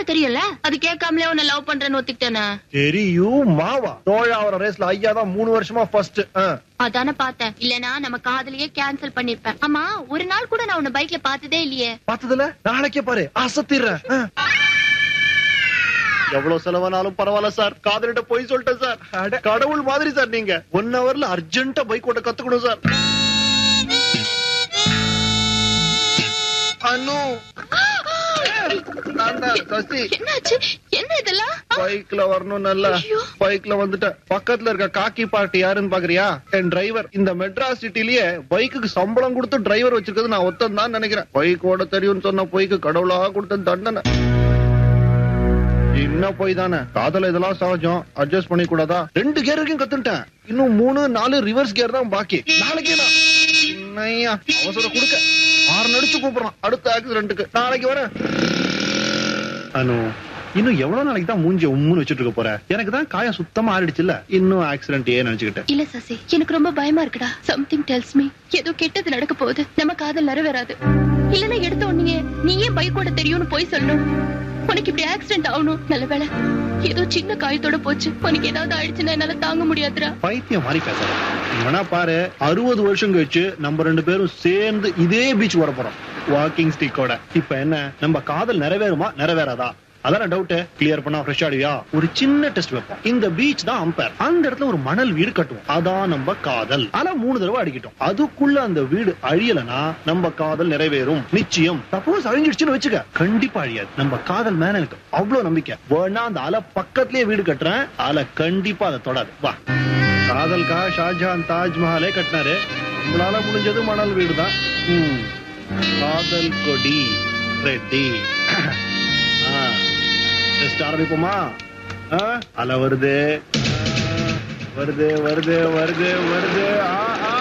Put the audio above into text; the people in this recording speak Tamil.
தெரியும்ல அது கேட்காமலே உன்னை லவ் பண்றேன்னு ஒத்துக்கிட்டேனே தெரியும் மாவா தோழாவர ரேஸ்ல ஐயா தான் மூணு வருஷமா ஃபர்ஸ்ட் அதானே பார்த்தேன் இல்லனா நம்ம காதலியே கேன்சல் பண்ணிருப்பேன் ஆமா ஒரு நாள் கூட நான் உன்னை பைக்ல பார்த்ததே இல்லையே பார்த்ததுல நாளைக்கே பாரு அசத்திடுறேன் ஆ. எவ்வளவு செலவானாலும் பரவாயில்ல சார் காதலிட்ட போய் சொல்லிட்டேன் சார் அட, கடவுள் மாதிரி சார் நீங்க ஒன் ஹவர்ல அர்ஜென்ட்டா பைக் ஓட்ட கத்துக்கணும் சார் அனு நான் தான் சசி என்னாச்சு என்ன இதெல்லாம் பைக்ல வரணும் நல்லா ஐயோ. பைக்ல வந்துட்டேன் பக்கத்துல இருக்க காக்கி பார்ட்டி யாருன்னு பாக்குறியா என் டிரைவர் இந்த மெட்ராஸ் சிட்டிலேயே பைக்குக்கு சம்பளம் கொடுத்து டிரைவர் வச்சிருக்கிறது நான் ஒத்தம் தான் நினைக்கிறேன் பைக் ஓட தெரியும்னு சொன்ன பைக்கு கடவுளா கொடுத்த தண்டனை என்ன போய் தானே காதல இதெல்லாம் சகஜம் அட்ஜஸ்ட் பண்ணி கூடாதா ரெண்டு கியர் வரைக்கும் கத்துட்டேன் இன்னும் மூணு நாலு ரிவர்ஸ் கியர் தான் பாக்கி நாளைக்கு நான் என்னய்யா, அவசரம் கொடுக்க ஆறு நடிச்சு கூப்பிடுறான் அடுத்த ஆக்சிடென்ட்டுக்கு நாளைக்கு வரேன் அனு இன்னும் எவ்வளவு நாளைக்கு தான் மூஞ்சி உம்முன்னு வச்சுட்டு இருக்க போற எனக்கு தான் காயம் சுத்தமா ஆறிடுச்சுல்ல இன்னும் ஆக்சிடென்ட் ஏன் நினைச்சுக்கிட்டேன் இல்ல சசி எனக்கு ரொம்ப பயமா இருக்குடா சம்திங் டெல்ஸ் மீ ஏதோ கெட்டது நடக்க போகுது நம்ம காதல் நிறைவேறாது இல்லனா எடுத்த உடனே நீ ஏன் பைக் ஓட தெரியும்னு போய் சொல்லணும் உனக்கு இப்படி ஆக்சிடென்ட் ஆகணும் நல்ல வேளை ஏதோ சின்ன காயத்தோட போச்சு உனக்கு ஏதாவது ஆயிடுச்சுன்னா என்னால தாங்க முடியாதுடா பைத்தியம் மாதிரி பேசுற வேணா பாரு அறுபது வருஷம் கழிச்சு நம்ம ரெண்டு பேரும் சேர்ந்து இதே பீச் வர போறோம் வாக்கிங் ஸ்டிக்கோட இப்ப என்ன நம்ம காதல் நிறைவேறுமா நிறைவேறாதா அதான டவுட் கிளியர் பண்ணா ஃப்ரெஷ் ஆடுவியா ஒரு சின்ன டெஸ்ட் வைப்போம் இந்த பீச் தான் அம்பேர் அந்த இடத்துல ஒரு மணல் வீடு கட்டுவோம் அதான் நம்ம காதல் ஆனா மூணு தடவை அடிக்கிட்டோம் அதுக்குள்ள அந்த வீடு அழியலனா நம்ம காதல் நிறைவேறும் நிச்சயம் சப்போஸ் அழிஞ்சிடுச்சுன்னு வச்சுக்க கண்டிப்பா அழியாது நம்ம காதல் மேல எனக்கு அவ்வளவு நம்பிக்கை வேணா அந்த அலை பக்கத்துலயே வீடு கட்டுறேன் அலை கண்டிப்பா அதை தொடாது வா காதல்கா ஷாஜஹான் தாஜ்மஹாலே கட்டினாரு நம்மளால முடிஞ்சது மணல் வீடு தான் காதல் கொடி ரெட்டி டெஸ்ட் ஆரம்பிப்போமா ஆ, அலை வருது வருது வருது வருது வருது ஆ ஆ